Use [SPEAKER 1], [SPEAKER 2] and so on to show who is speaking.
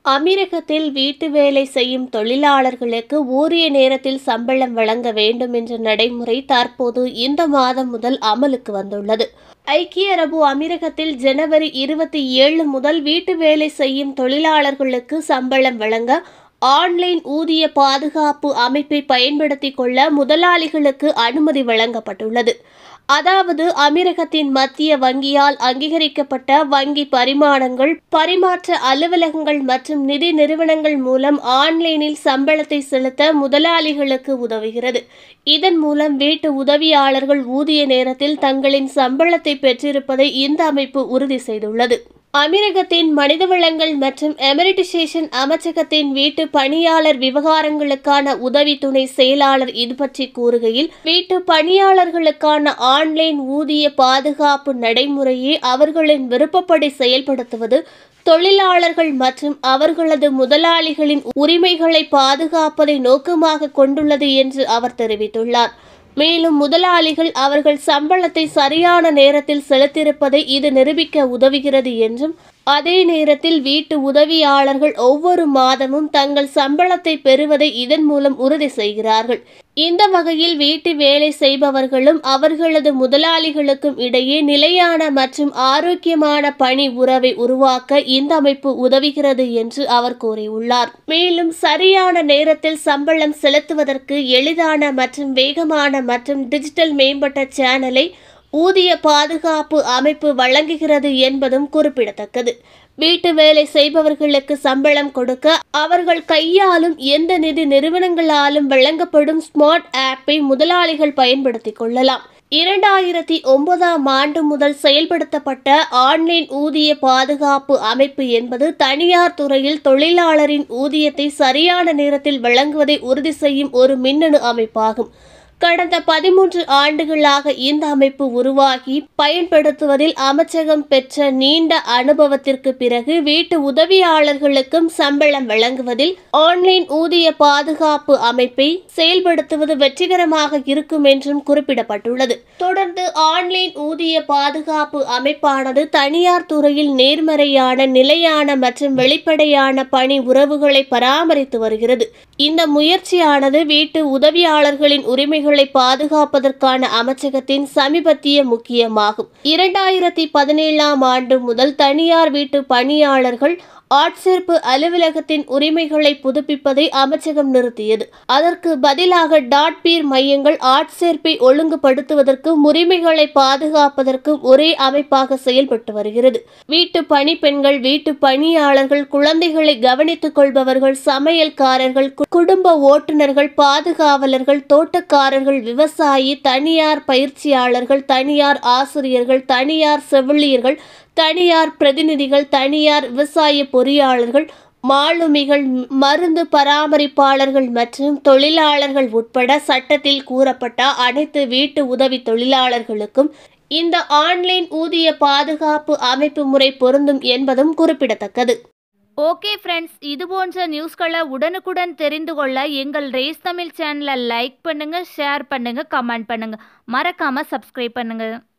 [SPEAKER 1] அமீரகத்தில் வீட்டு வேலை செய்யும் தொழிலாளர்களுக்கு உரிய நேரத்தில் சம்பளம் வழங்க வேண்டும் என்ற நடைமுறை தற்போது இந்த மாதம் முதல் அமலுக்கு வந்துள்ளது ஐக்கிய அரபு அமீரகத்தில் ஜனவரி இருபத்தி ஏழு முதல் வீட்டு வேலை செய்யும் தொழிலாளர்களுக்கு சம்பளம் வழங்க ஆன்லைன் ஊதிய பாதுகாப்பு அமைப்பை பயன்படுத்திக் கொள்ள முதலாளிகளுக்கு அனுமதி வழங்கப்பட்டுள்ளது அதாவது அமீரகத்தின் மத்திய வங்கியால் அங்கீகரிக்கப்பட்ட வங்கி பரிமாணங்கள் பரிமாற்ற அலுவலகங்கள் மற்றும் நிதி நிறுவனங்கள் மூலம் ஆன்லைனில் சம்பளத்தை செலுத்த முதலாளிகளுக்கு உதவுகிறது இதன் மூலம் வீட்டு உதவியாளர்கள் ஊதிய நேரத்தில் தங்களின் சம்பளத்தை பெற்றிருப்பதை இந்த அமைப்பு உறுதி செய்துள்ளது அமீரகத்தின் மனிதவளங்கள் மற்றும் எமரிட்டிசேஷன் அமைச்சகத்தின் வீட்டு பணியாளர் விவகாரங்களுக்கான உதவி துணை செயலாளர் இது பற்றி கூறுகையில் வீட்டு பணியாளர்களுக்கான ஆன்லைன் ஊதிய பாதுகாப்பு நடைமுறையை அவர்களின் விருப்பப்படி செயல்படுத்துவது தொழிலாளர்கள் மற்றும் அவர்களது முதலாளிகளின் உரிமைகளை பாதுகாப்பதை நோக்கமாக கொண்டுள்ளது என்று அவர் தெரிவித்துள்ளார் மேலும் முதலாளிகள் அவர்கள் சம்பளத்தை சரியான நேரத்தில் செலுத்தியிருப்பதை இது நிரூபிக்க உதவுகிறது என்றும் அதே நேரத்தில் வீட்டு உதவியாளர்கள் ஒவ்வொரு மாதமும் தங்கள் சம்பளத்தை பெறுவதை இதன் மூலம் உறுதி செய்கிறார்கள் இந்த வகையில் வீட்டு வேலை செய்பவர்களும் அவர்களது முதலாளிகளுக்கும் இடையே நிலையான மற்றும் ஆரோக்கியமான பணி உறவை உருவாக்க இந்த அமைப்பு உதவுகிறது என்று அவர் கூறியுள்ளார் மேலும் சரியான நேரத்தில் சம்பளம் செலுத்துவதற்கு எளிதான மற்றும் வேகமான மற்றும் டிஜிட்டல் மேம்பட்ட சேனலை ஊதிய பாதுகாப்பு அமைப்பு வழங்குகிறது என்பதும் குறிப்பிடத்தக்கது வீட்டு வேலை செய்பவர்களுக்கு சம்பளம் கொடுக்க அவர்கள் கையாலும் எந்த நிதி நிறுவனங்களாலும் வழங்கப்படும் ஸ்மார்ட் ஆப்பை முதலாளிகள் பயன்படுத்திக் கொள்ளலாம் இரண்டாயிரத்தி ஒன்பதாம் ஆண்டு முதல் செயல்படுத்தப்பட்ட ஆன்லைன் ஊதிய பாதுகாப்பு அமைப்பு என்பது தனியார் துறையில் தொழிலாளரின் ஊதியத்தை சரியான நேரத்தில் வழங்குவதை உறுதி செய்யும் ஒரு மின்னணு அமைப்பாகும் கடந்த பதிமூன்று ஆண்டுகளாக இந்த அமைப்பு உருவாகி பயன்படுத்துவதில் அமைச்சகம் பெற்ற நீண்ட அனுபவத்திற்கு பிறகு வீட்டு உதவியாளர்களுக்கும் சம்பளம் வழங்குவதில் ஆன்லைன் ஊதிய பாதுகாப்பு அமைப்பை செயல்படுத்துவது வெற்றிகரமாக இருக்கும் என்றும் குறிப்பிடப்பட்டுள்ளது தொடர்ந்து ஆன்லைன் ஊதிய பாதுகாப்பு அமைப்பானது தனியார் துறையில் நேர்மறையான நிலையான மற்றும் வெளிப்படையான பணி உறவுகளை பராமரித்து வருகிறது இந்த முயற்சியானது வீட்டு உதவியாளர்களின் உரிமைகளை பாதுகாப்பதற்கான அமைச்சகத்தின் சமீபத்திய முக்கியமாகும் இரண்டாயிரத்தி பதினேழாம் ஆண்டு முதல் தனியார் வீட்டு பணியாளர்கள் ஆட்சேர்ப்பு அலுவலகத்தின் உரிமைகளை புதுப்பிப்பதை அமைச்சகம் நிறுத்தியது அதற்கு பதிலாக டாட் பீர் மையங்கள் ஆட்சேர்ப்பை ஒழுங்குபடுத்துவதற்கும் உரிமைகளை பாதுகாப்பதற்கும் ஒரே அமைப்பாக செயல்பட்டு வருகிறது வீட்டு பணிப்பெண்கள் வீட்டு பணியாளர்கள் குழந்தைகளை கவனித்துக் கொள்பவர்கள் சமையல்காரர்கள் கு- குடும்ப ஓட்டுநர்கள் பாதுகாவலர்கள் தோட்டக்காரர்கள் விவசாயி தனியார் பயிற்சியாளர்கள் தனியார் ஆசிரியர்கள் தனியார் செவிலியர்கள் தனியார் பிரதிநிதிகள் தனியார் விவசாய பொறியாளர்கள் மாலுமிகள் ம்- மருந்து பராமரிப்பாளர்கள் மற்றும் தொழிலாளர்கள் உட்பட சட்டத்தில் கூறப்பட்ட அனைத்து வீட்டு உதவி தொழிலாளர்களுக்கும் இந்த ஆன்லைன் ஊதிய பாதுகாப்பு அமைப்பு முறை பொருந்தும் என்பதும் குறிப்பிடத்தக்கது
[SPEAKER 2] ஓகே ஃப்ரெண்ட்ஸ் இது போன்ற நியூஸ்களை உடனுக்குடன் தெரிந்து கொள்ள எங்கள் ரேஸ் தமிழ் சேனலை லைக் பண்ணுங்க ஷேர் பண்ணுங்க கமெண்ட் பண்ணுங்க மறக்காம சப்ஸ்கிரைப் பண்ணுங்க